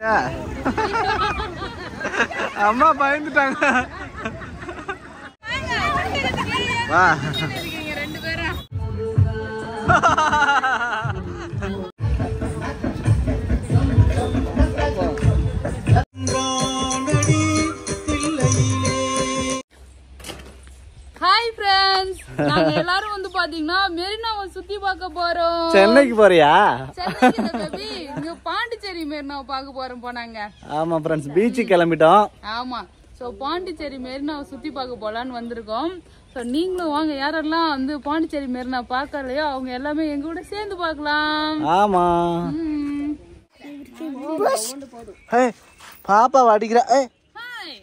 அம்மா பயந்துட்டாங்க வா ரெண்டு பேரும் ஹாய் ஃப்ரெண்ட்ஸ் நாங்க எல்லாரும் வந்து பாத்தீங்கன்னா மெரினாவை சுத்தி பார்க்க போறோம் சென்னைக்கு போறியா சென்னைக்கு இல்ல baby. இங்க பாண்டிச்சேரி மெரினாவை பார்க்க போறோம் போனாங்க ஆமா ஃப்ரெண்ட்ஸ் பீச்சுக்கு கிளம்பிட்டோம் ஆமா சோ பாண்டிச்சேரி மெரினாவை சுத்தி பார்க்க போலான்னு வந்திருக்கோம் சோ நீங்களும் வாங்க யாரெல்லாம் வந்து பாண்டிச்சேரி மெரினா பார்க்கலையோ அவங்க எல்லாமே எங்க கூட சேர்ந்து பார்க்கலாம் ஆமா ம். ஏய் பாப்பா அடிக்கிற ஏய் ஹாய்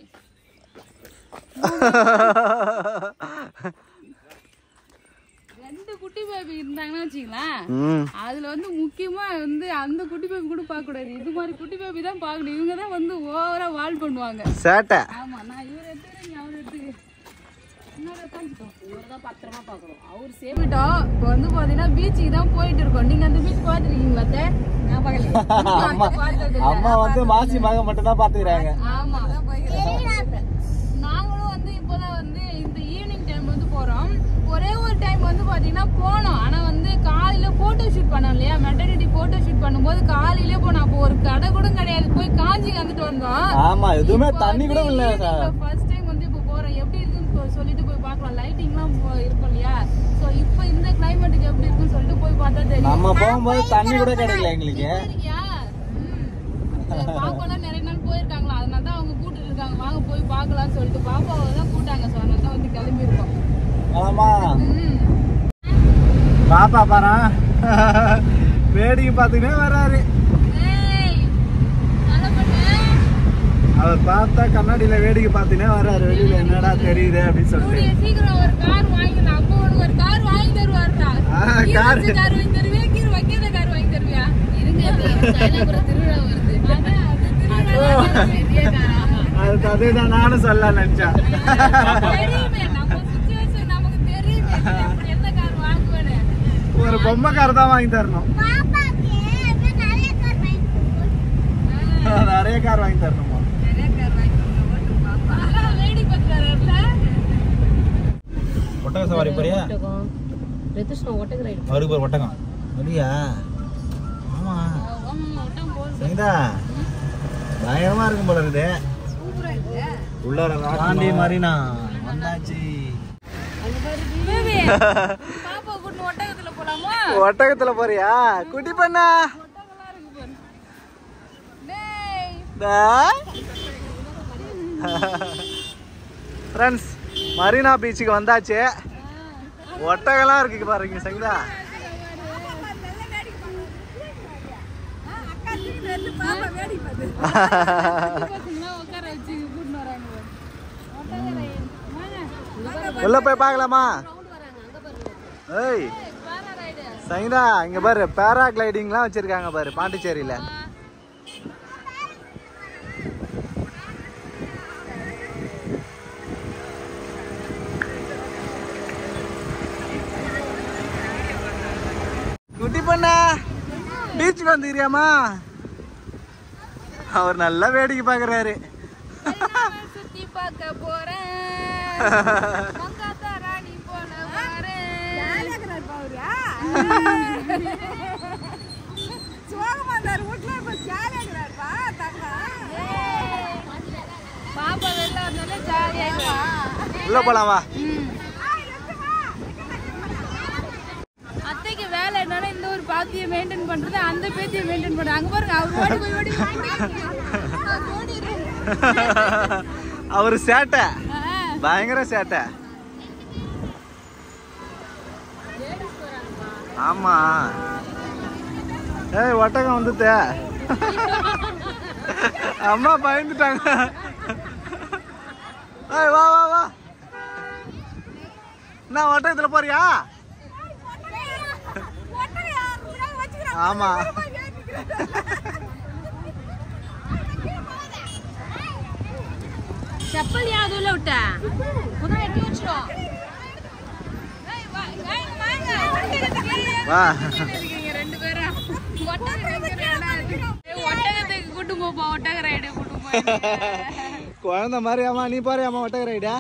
ரெண்டு குட்டி பேபி இருந்தாங்கன்னா வச்சுங்களேன் ம் அதுல வந்து முக்கியமா வந்து அந்த குட்டி பேபி கூட பார்க்க கூடாது இது மாதிரி குட்டி பேபி தான் பார்க்கணும் இவங்க தான் வந்து ஓவரா வால் பண்ணுவாங்க சேட்டை ஆமா நான் இவர் எடுத்துக்கிறேன் நீ அவர் எடுத்துக்க இன்னொரு உட்காந்துட்டோம் இவர் தான் பத்திரமா பார்க்கணும் அவர் சேமிட்டோம் இப்போ வந்து பாத்தீங்கன்னா பீச்சுக்கு தான் போயிட்டு இருக்கோம் நீங்க அந்த பீச் பார்த்துருக்கீங்களா அத்தை? நான் அம்மா பார்க்கல அம்மா வந்து மாசி மகன் மட்டும் தான் பாத்துக்கிறாங்க ஆமா நாங்களும் வந்து இப்போதான் வந்து இந்த ஈவினிங் டைம் வந்து போறோம் ஒரே ஒரு டைம் வந்து பாத்தீங்கன்னா போனோம் ஆனா வந்து காலையில போட்டோ ஷூட் பண்ணோம் இல்லையா மெட்டர்னிட்டி போட்டோ ஷூட் பண்ணும்போது காலையிலே போனோம் அப்போ ஒரு கடை கூட கிடையாது போய் காஞ்சி வந்துட்டு வந்தோம் ஆமா எதுவுமே தண்ணி கூட இல்ல ஃபர்ஸ்ட் டைம் வந்து இப்போ போறோம் எப்படி இருக்குன்னு இப்போ சொல்லிட்டு போய் பார்க்கலாம் லைட்டிங்லாம் இருக்கும் இல்லையா சோ இப்போ இந்த கிளைமேட்டுக்கு எப்படி இருக்குன்னு சொல்லிட்டு போய் பார்த்தா தெரியும் நம்ம போகும்போது தண்ணி கூட கிடைக்கல எங்களுக்கு இருக்கியா? ம். சரி, பாப்பாலாம் நிறைய நாள் போயிருக்காங்களா அதனால தான் அவங்க கூட்டிட்டு இருக்காங்க வாங்க போய் பார்க்கலாம்னு சொல்லிட்டு பாப்பாவை தான் கூட்டாங்க ஸோ அதனால தான் வந்து கிளம்பி இருக்கோம் ஆமா ம். பாப்பா பாரா வேடிக்கை பார்த்துக்கிட்டே வராரு ஏய், நல்லா பண்ணு. அவர் பார்த்தா கண்ணாடியில வேடிக்கை பார்த்துனே வராரு வெளியில என்னடா தெரியுது அப்படின்னு சொல்லிட்டு கூடிய சீக்கிரம் ஒரு கார் வாங்கிடலாம் அப்போ உனக்கு ஒரு கார் வாங்கி தருவாருடா ஆ, கீரை car. வச்ச கார் வாங்கி தருவியா கீரை வைக்காத கார் வாங்கி தருவியா இருங்க சைலாபுரம் திருவிழா வருது அதான், அது திருவிழா பெரிய கார் ஆமா அதுக்கு அதேதான் நானும் சொல்ல நினைச்சேன் தெரியுமே நம்ம சுச்சுவேஷன் நமக்கு தெரியுமே நீ எப்படி எந்த கார் வாங்குவேன்னு ஒரு பொம்மை கார் தான் வாங்கி தரணும் நிறைய கார் வாங்கி தரணுமா நிறைய கார் வாங்கி கொடுங்க, ஓட்டு பாப்பா. வேடி பார்க்கறாருல்ல? ஒட்டக சவாரி போறியா ரித்துஷ்ணா ஒட்டக ரைடு அவருக்கு ஒரு ஒட்டகம் அப்படியா ஆமா ஆமாம் ஒட்டம் போகுது சரிதா பயங்கரமா இருக்கும் போல இருக்குது சூப்பரா இருக்கு உள்ளார தாண்டி மாதிரினா வந்தாச்சு பேபி பாப்பா கூட்டு ஒட்டகத்துல போலாமா ஒட்டகத்துல போறியா குட்டி பண்ணா ஒட்டகம்லாம் இருக்கு பாரு டேய் ஃப்ரெண்ட்ஸ் மரீனா பீச்சுக்கு வந்தாச்சு ஒட்டகம்லாம் இருக்கு பாருங்க சங்கீதா பார்த்தீங்கன்னா உட்கார வச்சு கூட்டின்னு வராங்க பாரு. ஒட்டக ride. வாங்க. உள்ள போய் பார்க்கலாமா ஏய் பாரா ரைடு சங்கீதா இங்க பாரு பேராகிளைடிங்லாம் வச்சிருக்காங்க பாரு பாண்டிச்சேரியில குட்டி பண்ணா பீச்சுக்கு வந்துக்கிறியாமா அவர் நல்லா வேடிக்கை பார்க்கறாரு சுத்தி பார்க்க போறேன் மங்காத்தா ராணி போல வரேன் பாப்பா வெளில வந்தாலே ஜாலியா உள்ள போலாம் வா அத்தைக்கு வேலை என்னன்னா இந்த ஒரு பாத்தியை மெயின்டைன் பண்றது அந்த பேத்தியை மெயின்டைன் பண்றது அங்க பாருங்க அவர் ஓடி போய் ஓடி அவர் ஓடிடுறாரு. அவரு சேட்டை ஆ, பயங்கர சேட்டை ஆமா ஏய் ஒட்டகம் வந்துட்ட அம்மா பயந்துட்டாங்க ஏய் வா வா வா என்ன ஒட்டகத்துல போறியா ஆமா செப்பல் யாவது உள்ள விட்ட புது எட்டி வச்சிரும் ஏய், வா, வாங்க, வாங்க. ஒட்டகத்துக்கு வா இருக்கீங்க ரெண்டு பேரும் ஒட்டகம் எங்க இடம் இருக்கு? ஏய், ஒட்டகத்துக்கு கூட்டு போப்பா ஒட்டக ரைடு கூட்டு போய் குழந்தை மாதிரி அம்மா நீ பாரு அம்மா ஒட்டக ரைடா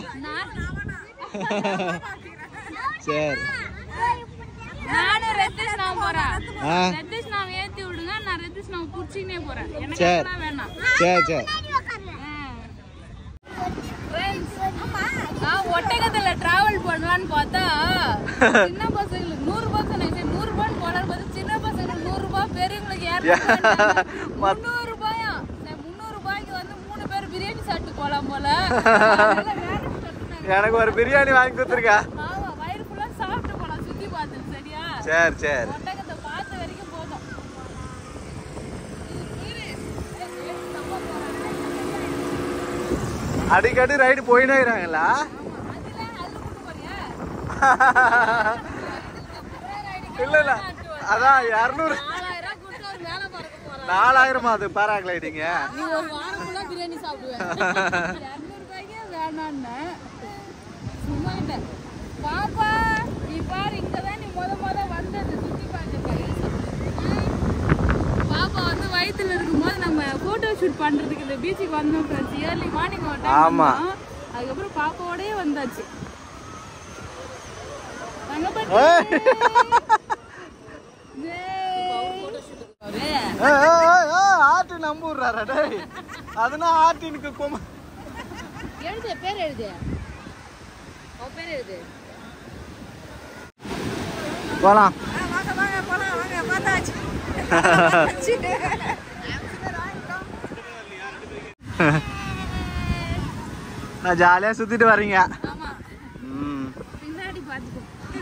சரி நானும் ரத்திஷ் நான் போறேன் ஆ ரத்திஷ் நான் ஏத்தி விடுங்க நான் ரத்திஷ் நான் புடிச்சினே போறேன் எனக்கு சரி. அதெல்லாம் வேணாம் சரி சரி Friends, நான் ஒட்டகத்துல டிராவல் பண்ணலாம்னு பார்த்தா சின்ன பசங்களுக்கு நூறு ரூபாய் சொன்னேன் சரி, நூறு ரூபான்னு போலான்னு பார்த்தா சின்ன பசங்களுக்கு நூறு ரூபாய் பெரியவங்களுக்கு முந்நூறு ரூபாயா சரி, முந்நூறு ரூபாய்க்கு வந்து மூணு பேர் பிரியாணி சாப்பிட்டு போலாம் போல அதனால வேணும் கட்டுனாங்க. எனக்கு ஒரு பிரியாணி வாங்கி கொடுத்துருக்கா ஆமா வயிறு ஃபுல்லா சாப்பிட்டு போலாம் சுத்தி பார்த்து சரியா சரி சரி ஒட்டகத்தை பார்த்த வரைக்கும் போதும் இரு. அடிக்கடி ரைடு போயினே இருக்கிறாங்களா அதுல அதுல கூட்டு போறியா இல்ல இல்ல அதான் இரநூறு நாலாயிரம் கொடுத்து ஒரு வேலை பார்க்க போறேன் நாலாயிரமா அது பேராகிளைடிங்க நீ ஒரு வாரம் ஃபுல்லா பிரியாணி சாப்பிடுவேன் இரநூறுபாய்க்கே வேணான்னு சும்மா இல்ல பாப்பா நீ பாரு இங்கதான் நீ முத முத வந்தது சுத்தி பார்க்க பாப்பா வந்து வயித்துல இருக்கும்போது நம்ம போட்டோ ஷூட் பண்றதுக்கு இந்த பீச்சுக்கு வந்தோம் ஃப்ரெண்ட்ஸ் இயர்லி மார்னிங் ஒரு time ஆமா. வந்தோம். அதுக்கப்புறம் பாப்பாவோடயே வந்தாச்சு தங்கப்பட்டி. ஏய். ஆட்டு நம்புறாரா டேய் அதனால ஆட்டினுக்கு கொம எழுது பேர் எழுது அவன் பேர் எழுது போலாம் நான் ஜாலியா சுத்திட்டு வர்றீங்க ஆமா ம். பின்னாடி பாத்துக்கோ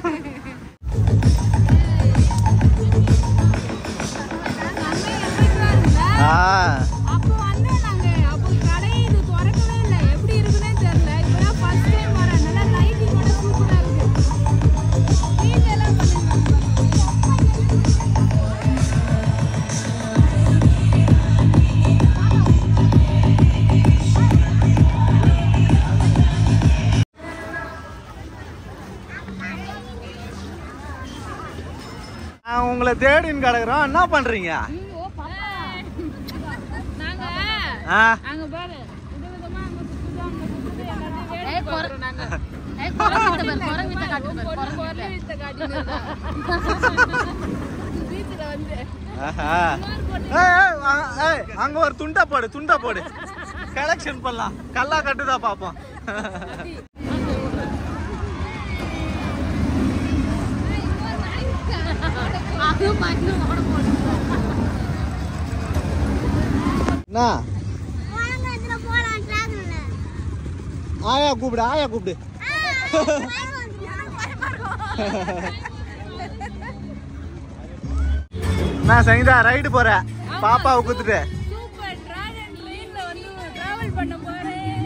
ஆ அப்போ வந்து நாங்க அப்போ கடை இது திறக்கவே இல்லை எப்படி இருக்குன்னே தெரியல இப்பதான் ஃபர்ஸ்ட் டைம் வரேன் நல்லா லைட்டிங்கோட சூப்பரா இருக்கு நீட் எல்லாம் பண்ணிருக்காங்க நான் உங்களை தேடின்னு கிடக்குறோம் என்ன பண்றீங்க ஐயோ பாப்பா நாங்க ஆ அங்க பாரு விதவிதமா அங்க சுத்துது அங்க சுத்துது எல்லாத்தையும் வேடிக்கை பார்க்கறோம் நாங்க குரங்கு வித்த காட்டினது பீச்சில் வந்து ஆஹா. ஏய், ஏய், அ- ஏய், அங்க ஒரு துண்டை போடு துண்டை போடு கலெக்ஷன் பண்ணலாம் கல்லா கட்டுதா பாப்போம் என்ன ஆயா கூப்பிடு ஆயா கூப்பிடு நான் சங்கீதா ரைடு போறேன் பாப்பாவை கூத்துட்டு சூப்பர் டிராகன் ட்ரெயின்ல வந்து டிராவல் பண்ண போறேன்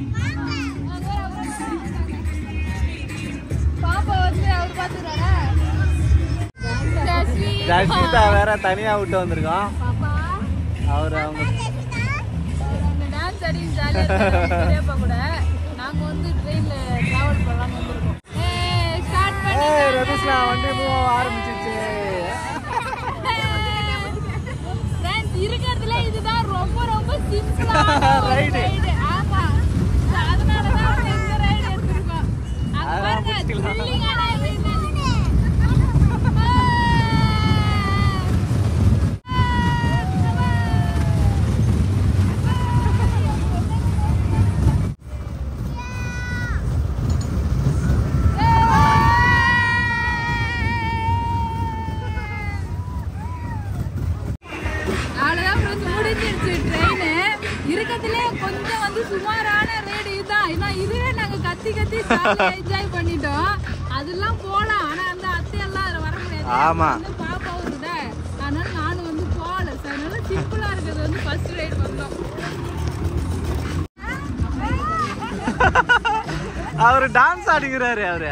பாப்பா வந்து அவர் பாத்துறாரா ஜஸ்மிதா வேற தனியா விட்டு வந்திருக்கோம் பாப்பா அவர் அவங்க அந்த டான்ஸ் அடி ஜாலியா பெரியப்பா கூட நாங்க வந்து ட்ரெயின்ல டிராவல் பண்ணலாம்னு வந்திருக்கோம் ஏய் ஸ்டார்ட் பண்ணி ஏய் ரபிஸ்னா வண்டி மூவ் ஆரம்பிச்சிச்சு ஃப்ரெண்ட்ஸ் இருக்கிறதுல இதுதான் ரொம்ப ரொம்ப சிம்பிளான Ride. ரைடு ஆமா அதனால தான் அவங்க இந்த ரைடு எடுத்திருக்கோம் அங்க அதெல்லாம் பாருங்க முடிச்சுக்கலாம். த்ரில்லிங்கான அவ்வளோதான் ஃப்ரெண்ட்ஸ் முடிஞ்சிருச்சு ட்ரெயின் இருக்கிறதுலே கொஞ்சம் வந்து சுமாரான ரேடு இதுதான் ஏன்னா இதுவே நாங்கள் கத்தி கத்தி என்ஜாய் பண்ணிட்டோம் அதெல்லாம் போகலாம் ஆனால் அந்த அத்தையெல்லாம் அதில் வர முடியாது ஆமா. வந்து பாப்பா வருத அதனால நானும் வந்து போகல சார் அதனால சிம்பிளாக இருக்கிறது வந்து ஃபர்ஸ்ட் ரைடு வந்தோம் அவரு டான்ஸ் ஆடிக்கிறாரு அவரு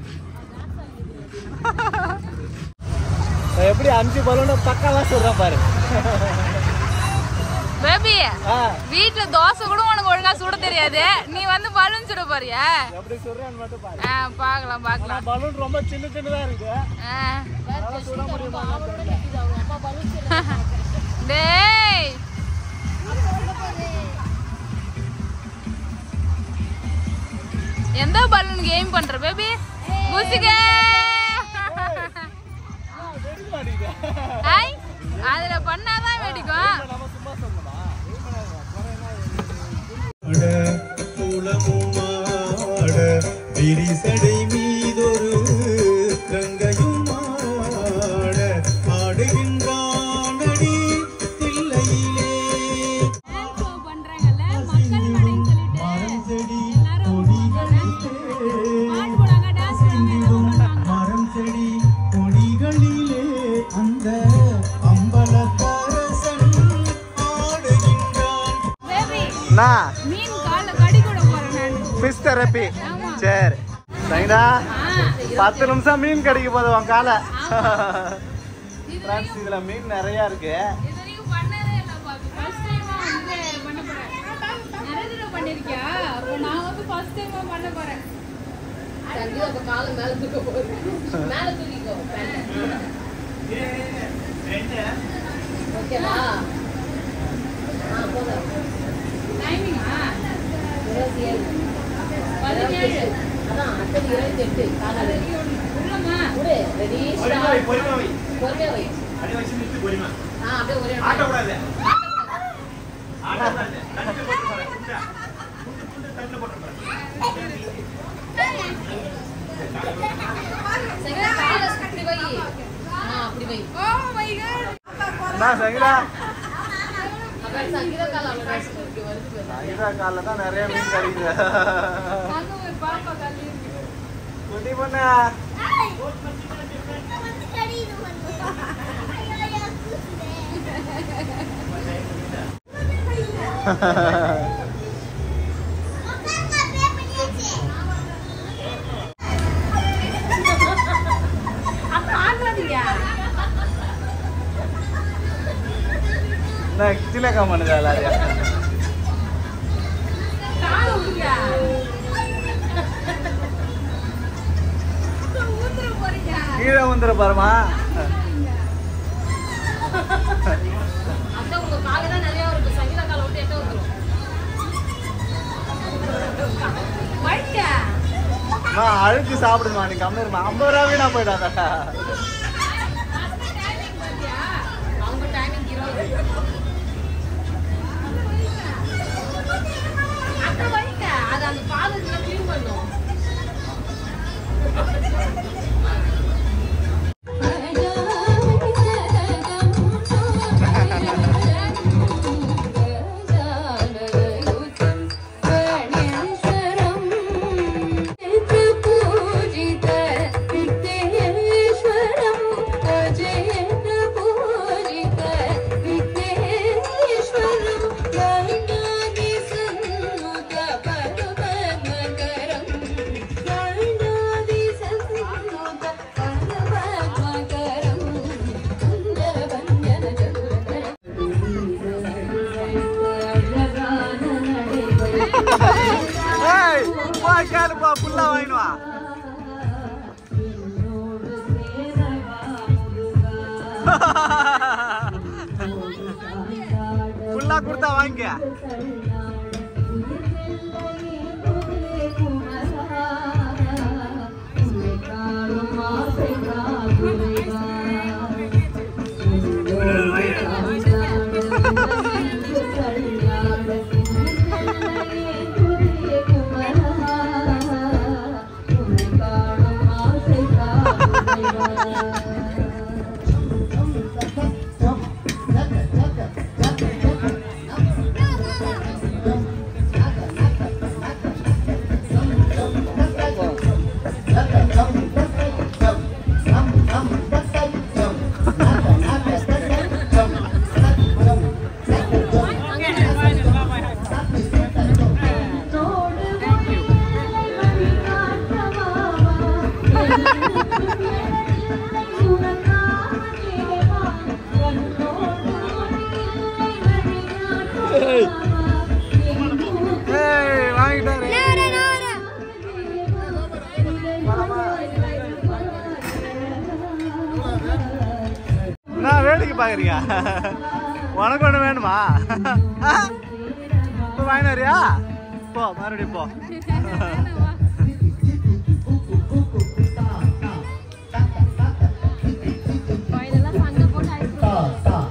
எப்படி அஞ்சு பலூன பக்காவா சொல்றான் பாரு பேபி ஆ, வீட்ல தோசை கூட உனக்கு ஒழுங்கா சுட தெரியாது நீ வந்து பலூன் சுட போறியா எப்படி சொல்றான்னு மட்டும் பாரு ஆ பார்க்கலாம் பார்க்கலாம் பலூன் ரொம்ப சின்ன சின்னதா இருக்கு ஆ. அதனால சுட முடியுமா டேய் எந்த பலூனுக்கு எய்ம் பண்ற பேபி குசிக்க ஐ அதுல பண்ணாதான் வெடிக்கும் நம்ம சும்மா சொன்னோமா ஆட குளமுமாட விரிசடை மீதொரு கங்கையும் ஆட ஆடுகின்றானடி தில்லையிலே Dance show பண்றாங்கல்ல மக்கள் மேடைன்னு சொல்லிட்டு மரம் செடி எல்லாரும் பாட்டு போடாங்க டான்ஸ் போடாங்க எல்லாம் பண்றாங்க மரம் செடி கொடிகளிலே அந்த அம்பலத்தரசன் ஆடுகின்றான் பேபி நான் மீன் கால்ல கடி கூட போறேன் நான் ஃபிஷ் தெரப்பி ஆமா. சரி சரிடா ஆ, பத்து நிமிஷம் மீன் கிடைக்க போகுது உன் காலை இது ஃப்ரெண்ட்ஸ் இதுல மீன் நிறைய இருக்கு இது வரைக்கும் பண்ணதே இல்ல பாப்பி ஃபர்ஸ்ட் டைமா வந்து பண்ண போறேன் நிறைய தடவை பண்ணிருக்கியா அப்போ நான் வந்து ஃபர்ஸ்ட் டைமா பண்ண போறேன் சங்கீதா அப்ப காலை மேல தூக்க போகுது மேல தூக்கிக்கோ ஓகேவா ஆ போதும் டைமிங்கா இருபத்தி ஏழு பதினேழு அதான் அடுத்தது இருபத்தி எட்டு காலை உள்ளமா விடு ரெடி பொறுமையா வை ஆ அப்படியே ஒரே சங்கீதா காலை இப்படி வை ஆ அப்படி வை ஓ மை காட் நான் சங்கீதா அப்புறம் சங்கீதா காலை அவ்வளோ இப்படி வருது பாரு. சங்கீதா காலில் தான் நிறைய மீன் கிடைக்குது அங்க ஒரு பாப்பா கல்லி இருக்கு குட்டி பொண்ணு அப்புறம் ஆடுறாதீங்க நான் சிலக்கா பண்ணுதா எல்லாரையும் கால விடுங்க ஊத்துற போறீங்க கீழே வந்துட பாருமா அத்தை உங்க காலை தான் நிறைய இருக்கு சங்கீதா காலை விட்டு எட்ட வந்துரும் வைக்க நான் அழுக்கு சாப்பிடுமா நீ கம்மிருமா ஐம்பது ரூபா வீணா போயிடாதா டைமிங் பாத்தியா அவங்க டைமிங் இருபது அத்தை வைக்க அது அந்த பால் க்ளீன் பண்ணும் ஏய் பா கேளுப்பா ஃபுல்லா வாங்கினு வா ஃபுல்லா கொடுத்தா வாங்கிக்க ஏய் வாங்கிட்டாரு என்ன வேடிக்கை பாக்குறீங்க உனக்கு ஒண்ணு வேணுமா இப்போ வாங்கினாரியா போ மறுபடியும் போ வாயிலெல்லாம் சண்டை போட்டு ஐஸ்கிரீம்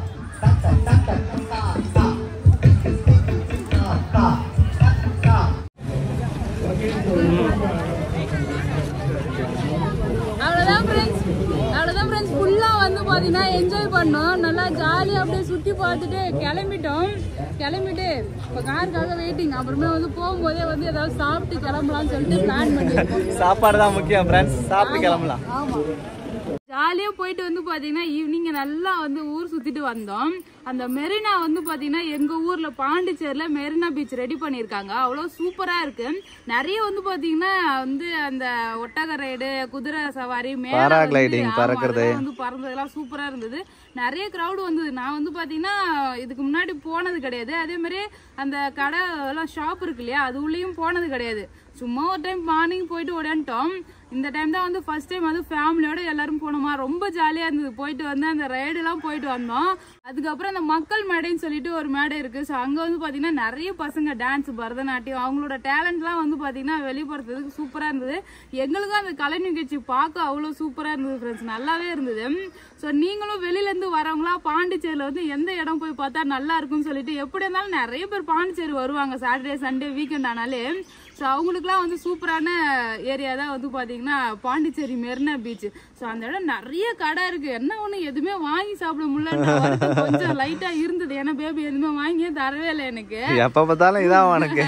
அவ்வளோதான் ஃப்ரெண்ட்ஸ் அவ்வளோதான் ஃப்ரெண்ட்ஸ் ஃபுல்லாக வந்து பார்த்தீங்கன்னா என்ஜாய் பண்ணோம் நல்லா ஜாலியாக அப்படியே சுற்றி பார்த்துட்டு கிளம்பிட்டோம் கிளம்பிட்டு இப்போ காருக்காக வெயிட்டிங் அப்புறமே வந்து போகும்போதே வந்து ஏதாவது சாப்பிட்டு கிளம்பலாம்னு சொல்லிட்டு பிளான் பண்ணியிருக்கோம் சாப்பாடு தான் முக்கியம் ஃப்ரெண்ட்ஸ் சாப்பிட்டு கிளம்பலாம் ஆமாம் ஜாலியாக போயிட்டு வந்து பார்த்தீங்கன்னா ஈவினிங் நல்லா வந்து ஊர் சுற்றிட்டு வந்தோம் அந்த மெரினா வந்து பார்த்தீங்கன்னா எங்கள் ஊரில் பாண்டிச்சேரியில் மெரினா பீச் ரெடி பண்ணியிருக்காங்க அவ்வளோ சூப்பராக இருக்கு நிறைய வந்து பார்த்தீங்கன்னா வந்து அந்த ஒட்டக ரைடு குதிரை சவாரி மேலே வந்து- Paragliding, ஆமா, பறக்கறது. அதெல்லாம் வந்து பறந்ததெல்லாம் சூப்பராக இருந்தது நிறைய க்ரௌடு வந்தது நான் வந்து பார்த்தீங்கன்னா இதுக்கு முன்னாடி போனது கிடையாது அதே மாதிரி அந்த கடை எல்லாம் ஷாப் இருக்கு இல்லையா அது உள்ளேயும் போனது கிடையாது சும்மா ஒரு டைம் மார்னிங் போயிட்டு ஓடியான்ட்டோம் இந்த டைம் தான் வந்து ஃபர்ஸ்ட் டைம் வந்து ஃபேமிலியோட எல்லாரும் போனோமா ரொம்ப ஜாலியாக இருந்தது போயிட்டு வந்து அந்த ரைடுலாம் போயிட்டு வந்தோம் அதுக்கப்புறம் அந்த மக்கள் மேடைன்னு சொல்லிட்டு ஒரு மேடை இருக்கு ஸோ அங்கே வந்து பார்த்தீங்கன்னா நிறைய பசங்க டான்ஸ் பரதநாட்டியம் அவங்களோட டேலண்ட்லாம் வந்து பார்த்தீங்கன்னா வெளிப்படுத்துறதுக்கு சூப்பராக இருந்தது எங்களுக்கும் அந்த கலை நிகழ்ச்சி பார்க்க அவ்வளோ சூப்பராக இருந்தது ஃப்ரெண்ட்ஸ் நல்லாவே இருந்தது ஸோ நீங்களும் வெளியிலேருந்து வரவங்களா பாண்டிச்சேரியில் வந்து எந்த இடம் போய் பார்த்தா நல்லா இருக்கும்னு சொல்லிட்டு எப்படி இருந்தாலும் நிறைய பேர் பாண்டிச்சேரி வருவாங்க சாட்டர்டே சண்டே வீக்கெண்ட் ஆனாலே ஸோ அவங்களுக்குலாம் வந்து சூப்பரான ஏரியா தான் வந்து பார்த்தீங்கன்னா பாண்டிச்சேரி மெரினா பீச் ஸோ அந்த இடம் நிறைய கடை இருக்கு என்ன ஒன்று எதுவுமே வாங்கி சாப்பிட முடியல கொஞ்சம் லைட்டாக இருந்தது ஏன்னா பேபி எதுவுமே வாங்கியே தரவே இல்லை எனக்கு எப்ப பார்த்தாலும் இதான் உனக்கு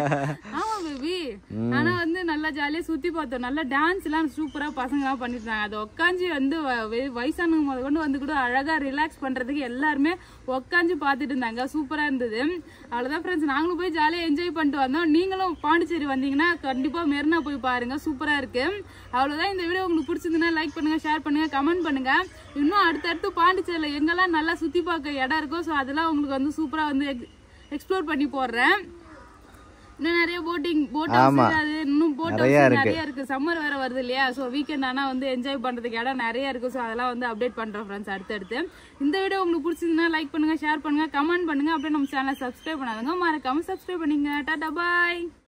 ஆமா பேபி ஆனா வந்து நல்லா ஜாலியா சுத்தி பார்த்தோம் நல்லா டான்ஸ் எல்லாம் சூப்பரா பசங்க எல்லாம் பண்ணிட்டு இருந்தாங்க அதை உட்காந்து வந்து வ- வ- வயசானவங்க முத கொண்டு வந்து கூட அழகா ரிலாக்ஸ் பண்றதுக்கு எல்லாருமே உட்காந்து பார்த்துட்டு இருந்தாங்க சூப்பரா இருந்தது அவ்வளவுதான் ஃப்ரெண்ட்ஸ் நாங்களும் போய் ஜாலியா என்ஜாய் பண்ணிட்டு வந்தோம் நீங்களும் பாண்டிச்சேரி வந்தீங்கன்னா கண்டிப்பா மெரினா போய் பாருங்க சூப்பரா இருக்கு அவ்வளவுதான் இந்த வீடியோ உங்களுக்கு பிடிச்சிருந்ததுன்னா லைக் பண்ணுங்க ஷேர் பண்ணுங்க கமெண்ட் பண்ணுங்க இன்னும் அடுத்தடுத்து பாண்டிச்சேரியில எங்கெல்லாம் நல்லா சுத்தி பார்க்க இடம் இருக்கோ ஸோ அதெல்லாம் உங்களுக்கு வந்து சூப்பரா வந்து எக்ஸ்ப்ளோர் பண்ணி போடுறேன் இன்னும் நிறைய போட்டிங் போட் ஆமா. ஹவுஸ் அது இன்னும் போட் நிறைய ஹவுஸ் இருக்கு. நிறைய இருக்கு சம்மர் வேற வருது இல்லையா ஸோ வீக்கெண்ட் ஆனா வந்து என்ஜாய் பண்றதுக்கு இடம் நிறைய இருக்கு ஸோ அதெல்லாம் வந்து அப்டேட் பண்றோம் ஃப்ரெண்ட்ஸ் அடுத்தடுத்து இந்த வீடியோ உங்களுக்கு பிடிச்சிருந்தா லைக் பண்ணுங்க ஷேர் பண்ணுங்க கமெண்ட் பண்ணுங்க அப்படியே நம்ம சேனலை சப்ஸ்கிரைப் பண்ணாதுங்க மறக்காம சப்ஸ்கிரைப் பண்ணிங்க டாடா பாய்